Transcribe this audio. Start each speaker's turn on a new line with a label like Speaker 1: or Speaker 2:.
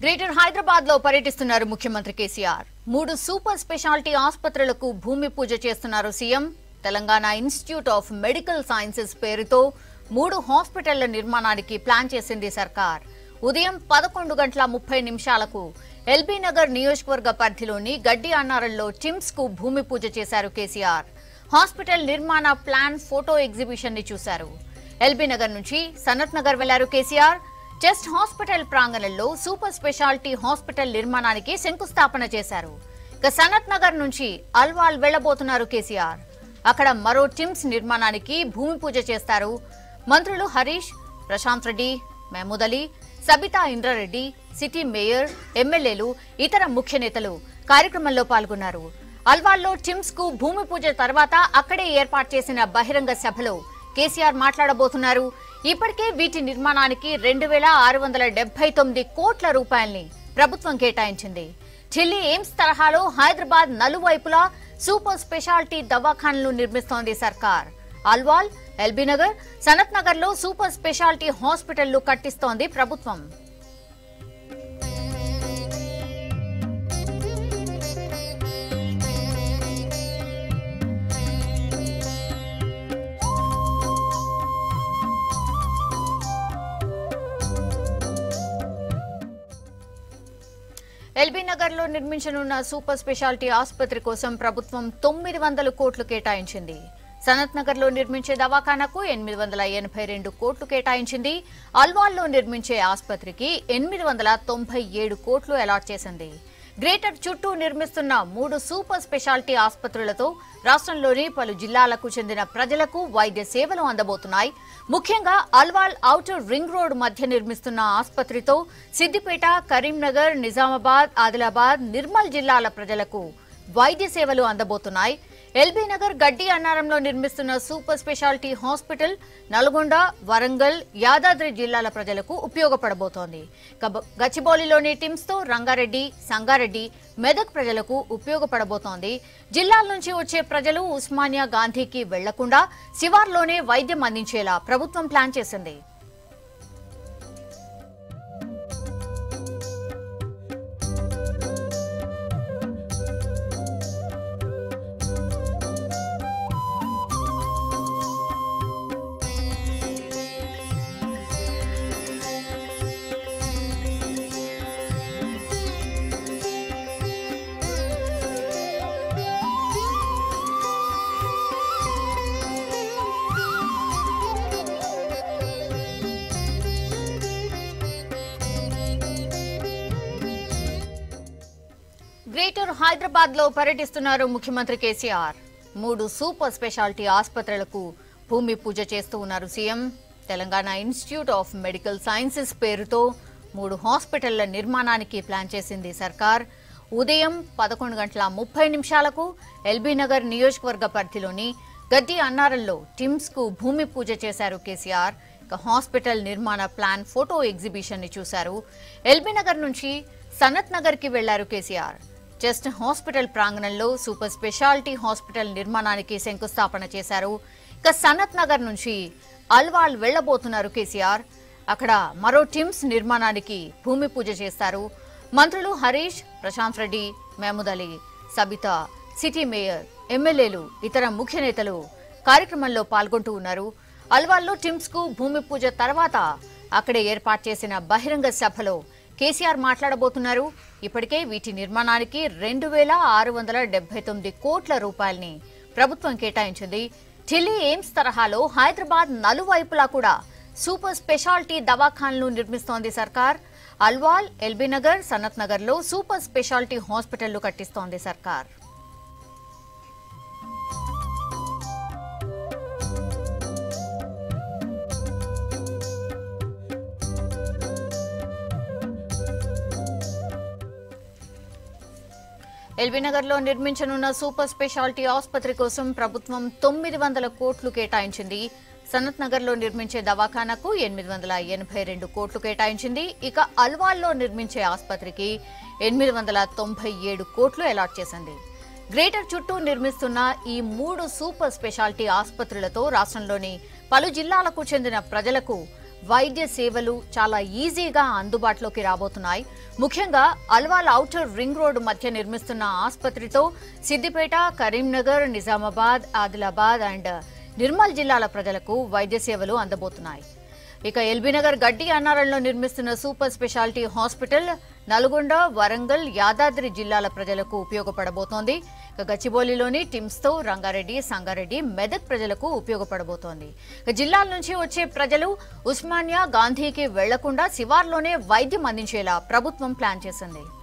Speaker 1: greater Hyderabad లో పర్యటిస్తున్నారు ముఖ్యమంత్రి కేసీఆర్ మూడు సూపర్ స్పెషాలిటీ ఆసుపత్రులకు భూమి పూజ చేస్తున్నారు CM Telangana institute of medical sciences పేరుతో మూడు హాస్పిటళ్ల నిర్మాణానికి ప్లాన్ చేసింది సర్కార్ ఉదయం పదకొండు గంటల ముప్పై నిమిషాలకు ఎల్బీ నగర్ నియోజకవర్గ పరిధిలోని గడ్డి అన్నారంలో టిమ్స్ కు భూమి పూజ చేశారు కేసీఆర్ హాస్పిటల్ నిర్మాణ ప్లాన్ ఫోటో ఎగ్జిబిషన్ ని చూశారు ఎల్బీ నగర్ నుంచి సనత్ నగర్ వెళ్లారు కేసీఆర్ చెస్ట్ హాస్పిటల్ ప్రాంగణంలో సూపర్ స్పెషాలిటీ హాస్పిటల్ నిర్మాణానికి శంకుస్థాపన చేశారు ఇక సనత్ నగర్ నుంచి అల్వాల్ వెళ్లబోతున్నారు కేసీఆర్ అక్కడ మరో టిమ్స్ నిర్మాణానికి భూమి పూజ చేస్తారు మంత్రులు హరీష్ ప్రశాంత్ రెడ్డి మహమూద్ అలీ సబితా ఇంద్రారెడ్డి సిటీ మేయర్ ఎమ్మెల్యేలు ఇతర ముఖ్య నేతలు కార్యక్రమంలో పాల్గొన్నారు అల్వాల్లో టిమ్స్ కు భూమి పూజ తర్వాత అక్కడే ఏర్పాటు చేసిన బహిరంగ సభలో కేసీఆర్ మాట్లాడబోతున్నారు ఇప్పటికే వీటి నిర్మాణానికి రెండు వేల ఆరు వందల డెబ్బై తొమ్మిది కోట్ల రూపాయల్ని ప్రభుత్వం కేటాయించింది ఢిల్లీ ఎయిమ్స్ తరహాలో హైదరాబాద్ నలువైపులా సూపర్ స్పెషాలిటీ దవాఖానలు నిర్మిస్తోంది సర్కార్ అల్వాల్ ఎల్బీ నగర్ సనత్ నగర్ లో సూపర్ స్పెషాలిటీ హాస్పిటళ్లు కట్టిస్తోంది ప్రభుత్వం ఎల్బీ నగర్ లో నిర్మించనున్న సూపర్ స్పెషాలిటీ ఆసుపత్రి కోసం ప్రభుత్వం తొమ్మిది వందల కోట్లు కేటాయించింది సనత్ నగర్ లో నిర్మించే దవాఖానకు ఎనిమిది వందల ఎనభై రెండు కోట్లు కేటాయించింది అల్వాల్లో నిర్మించే ఆసుపత్రికి ఎనిమిది వందల తొంభై ఏడు కోట్లు అలాట్ చేసింది గ్రేటర్ చుట్టూ నిర్మిస్తున్న మూడు సూపర్ స్పెషాలిటీ ఆసుపత్రులతో రాష్ట్రంలోని పలు జిల్లాలకు చెందిన ప్రజలకు వైద్య సేవలు అందబోతున్నాయి ముఖ్యంగా అల్వాల్ ఔటర్ రింగ్ రోడ్ మధ్య నిర్మిస్తున్న ఆసుపత్రితో సిద్దిపేట కరీంనగర్ నిజామాబాద్ ఆదిలాబాద్ నిర్మల్ జిల్లాల ప్రజలకు వైద్య సేవలు అందబోతున్నాయి ఎల్బీ నగర్ గడ్డి అన్నారంలో నిర్మిస్తున్న super speciality hospital Nalgonda Warangal Yadadri జిల్లాల ప్రజలకు ఉపయోగపడబోతోంది గబ- గచ్చిబౌలిలోని టిమ్స్ తో రంగారెడ్డి సంగారెడ్డి మెదక్ ప్రజలకు ఉపయోగపడబోతోంది జిల్లాల నుంచి వచ్చే ప్రజలు ఉస్మానియా గాంధీకి వెళ్లకుండా శివార్లోనే వైద్యం అందించేలా ప్రభుత్వం ప్లాన్ చేసింది గ్రేటర్ హైదరాబాద్ లో పర్యటిస్తున్నారు ముఖ్యమంత్రి కేసీఆర్ మూడు సూపర్ స్పెషాలిటీ ఆసుపత్రులకు భూమి పూజ చేస్తూ ఉన్నారు CM Telangana institute of medical sciences పేరుతో మూడు హాస్పిటళ్ల నిర్మాణానికి ప్లాన్ చేసింది సర్కార్ ఉదయం పదకొండు గంటల ముప్పై నిమిషాలకు ఎల్బీ నగర్ నియోజకవర్గ పరిధిలోని గడ్డి అన్నారంలో టిమ్స్ కు భూమి పూజ చేశారు కేసీఆర్ ఇక హాస్పిటల్ నిర్మాణ ప్లాన్ ఫోటో ఎగ్జిబిషన్ ని చూశారు ఎల్బీ నగర్ నుంచి సనత్ నగర్ కి వెళ్లారు కేసీఆర్ చెస్ట్ హాస్పిటల్ ప్రాంగణంలో సూపర్ స్పెషాలిటీ హాస్పిటల్ నిర్మాణానికి శంకుస్థాపన చేశారు ఇక సనత్ నగర్ నుంచి అల్వాల్ వెళ్లబోతున్నారు కేసీఆర్ అక్కడ మరో టిమ్స్ నిర్మాణానికి భూమి పూజ చేస్తారు మంత్రులు హరీష్ ప్రశాంత్ రెడ్డి మహమూద్ అలీ సబితా సిటీ మేయర్ ఎమ్మెల్యేలు ఇతర ముఖ్య నేతలు కార్యక్రమంలో పాల్గొంటూ ఉన్నారు అల్వాల్లో టిమ్స్ కు భూమి పూజ తర్వాత అక్కడే ఏర్పాటు చేసిన బహిరంగ సభలో కేసీఆర్ మాట్లాడబోతున్నారు ఇప్పటికే వీటి నిర్మాణానికి రెండు వేల ఆరు వందల డెబ్బై తొమ్మిది కోట్ల రూపాయల్ని ప్రభుత్వం కేటాయించింది ఢిల్లీ ఎయిమ్స్ తరహాలో హైదరాబాద్ నలువైపులా కూడా సూపర్ స్పెషాలిటీ దవాఖాన్లు నిర్మిస్తోంది సర్కార్ అల్వాల్ ఎల్బీ నగర్ సనత్ నగర్ లో సూపర్ స్పెషాలిటీ హాస్పిటళ్లు కట్టిస్తోంది సర్కార్ ఎల్బీనగర్ లో నిర్మించనున్న సూపర్ స్పెషాలిటీ ఆసుపత్రి కోసం ప్రభుత్వం తొమ్మిది వందల కోట్లు కేటాయించింది సనత్ నగర్ లో నిర్మించే దవాఖానకు ఎనిమిది వందల ఎనభై రెండు కోట్లు కేటాయించింది ఇక అల్వాల్లో నిర్మించే ఆసుపత్రికి ఎనిమిది వందల తొంభై ఏడు కోట్లు అలాట్ చేసింది గ్రేటర్ చుట్టూ నిర్మిస్తున్న ఈ మూడు సూపర్ స్పెషాలిటీ ఆసుపత్రులతో రాష్ట్రంలోని పలు జిల్లాలకు చెందిన ప్రజలకు వైద్య సేవలు చాలా ఈజీగా అందుబాటులోకి రాబోతున్నాయి ముఖ్యంగా అల్వాల్ ఔటర్ రింగ్ రోడ్డు మధ్య నిర్మిస్తున్న ఆసుపత్రితో సిద్దిపేట కరీంనగర్ నిజామాబాద్ ఆదిలాబాద్ అండ్ నిర్మల్ జిల్లాల ప్రజలకు వైద్య సేవలు అందబోతున్నాయి ఇక ఎల్బీనగర్ గడ్డి అన్నారంలో నిర్మిస్తున్న super speciality hospital Nalgonda Warangal Yadadri జిల్లాల ప్రజలకు ఉపయోగపడబోతోంది ఇక గచ్చిబౌలిలోని టిమ్స్తో రంగారెడ్డి సంగారెడ్డి మెదక్ ప్రజలకు ఉపయోగపడబోతోంది ఇక జిల్లాల నుంచి వచ్చే ప్రజలు ఉస్మానియా గాంధీకి వెళ్లకుండా శివార్లోనే వైద్యం అందించేలా ప్రభుత్వం ప్లాన్ చేసింది